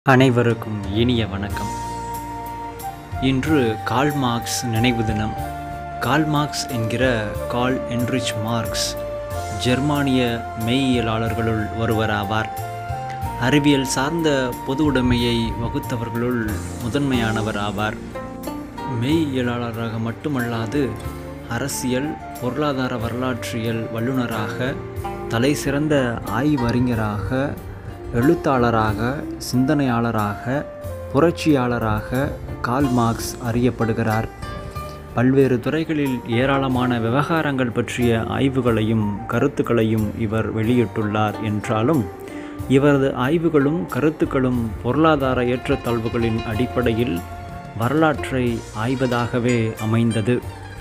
அனைவருக்கும் இனிய வணக்கம் இன்று கால் மார்க்ஸ் நினைவு தினம் கால் மார்க்ஸ் என்கிற கால் என்ரிச் மார்க்ஸ் ஜெர்மானிய மெய்யியலாளர்களுள் ஒருவராவார் அறிவியல் சார்ந்த பொது உடைமையை வகுத்தவர்களுள் முதன்மையானவர் ஆவார் மெய்யியலாளராக மட்டுமல்லாது அரசியல் பொருளாதார வரலாற்றியல் வல்லுநராக தலைசிறந்த ஆய்வறிஞராக எழுத்தாளராக சிந்தனையாளராக புரட்சியாளராக கால் மார்க்ஸ் அறியப்படுகிறார் பல்வேறு துறைகளில் ஏராளமான விவகாரங்கள் பற்றிய ஆய்வுகளையும் கருத்துக்களையும் இவர் வெளியிட்டுள்ளார் என்றாலும் இவரது ஆய்வுகளும் கருத்துக்களும் பொருளாதார ஏற்றத்தாழ்வுகளின் அடிப்படையில் வரலாற்றை ஆய்வதாகவே அமைந்தது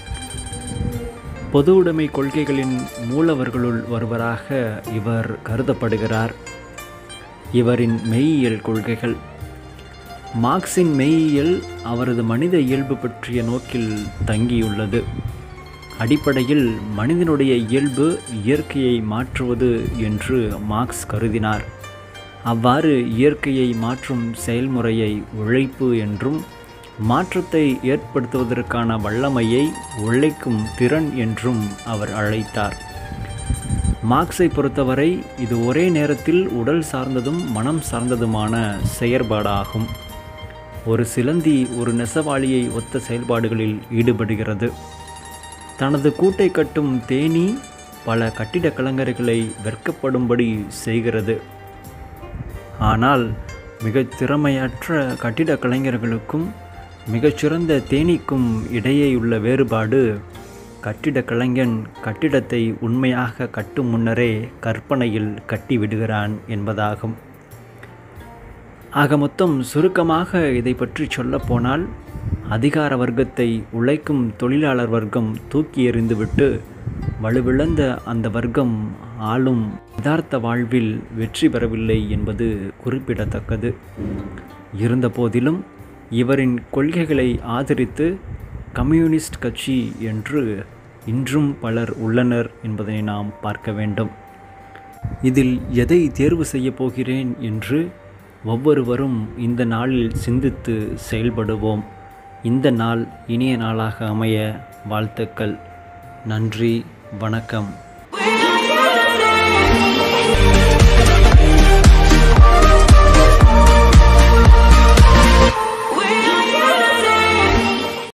பொது உடைமை கொள்கைகளின் மூலவர்களுள் ஒருவராக இவர் கருதப்படுகிறார் இவரின் மெய்யியல் கொள்கைகள் மார்க்சின் மெய்யியல் அவரது மனித இயல்பு பற்றிய நோக்கில் தங்கியுள்ளது அடிப்படையில் மனிதனுடைய இயல்பு இயற்கையை மாற்றுவது என்று மார்க்ஸ் கருதினார் அவ்வாறு இயற்கையை மாற்றும் செயல்முறையை உழைப்பு என்றும் மாற்றத்தை ஏற்படுத்துவதற்கான வல்லமையை உழைக்கும் திறன் என்றும் அவர் அழைத்தார் மார்க்ஸை பொறுத்தவரை இது ஒரே நேரத்தில் உடல் சார்ந்ததும் மனம் சார்ந்ததுமான செயற்பாடாகும் ஒரு சிலந்தி ஒரு நெசவாளியை ஒத்த செயல்பாடுகளில் ஈடுபடுகிறது தனது கூட்டை கட்டும் தேனீ பல கட்டிடக் கலைஞர்களை வெட்கப்படும்படி செய்கிறது ஆனால் மிகச் திறமையற்ற கட்டிடக் கலைஞர்களுக்கும் மிகச்சிறந்த தேனீக்கும் இடையேயுள்ள வேறுபாடு கட்டிடக் கலைஞன் கட்டிடத்தை உண்மையாக கட்டும் முன்னரே கற்பனையில் கட்டிவிடுகிறான் என்பதாகும் ஆக மொத்தம் சுருக்கமாக இதை பற்றி சொல்லப்போனால் அதிகார வர்க்கத்தை உழைக்கும் தொழிலாளர் வர்க்கம் தூக்கி எறிந்துவிட்டு வலுவிழந்த அந்த வர்க்கம் ஆளும் யதார்த்த வாழ்வில் வெற்றி பெறவில்லை என்பது குறிப்பிடத்தக்கது இருந்தபோதிலும் இவரின் கொள்கைகளை ஆதரித்து கம்யூனிஸ்ட் கட்சி என்று இன்றும் பலர் உள்ளனர் என்பதை நாம் பார்க்க வேண்டும் இதில் எதை தேர்வு செய்ய போகிறேன் என்று ஒவ்வொருவரும் இந்த நாளில் சிந்தித்து செயல்படுவோம் இந்த நாள் இனிய நாளாக அமைய வாழ்த்துக்கள் நன்றி வணக்கம்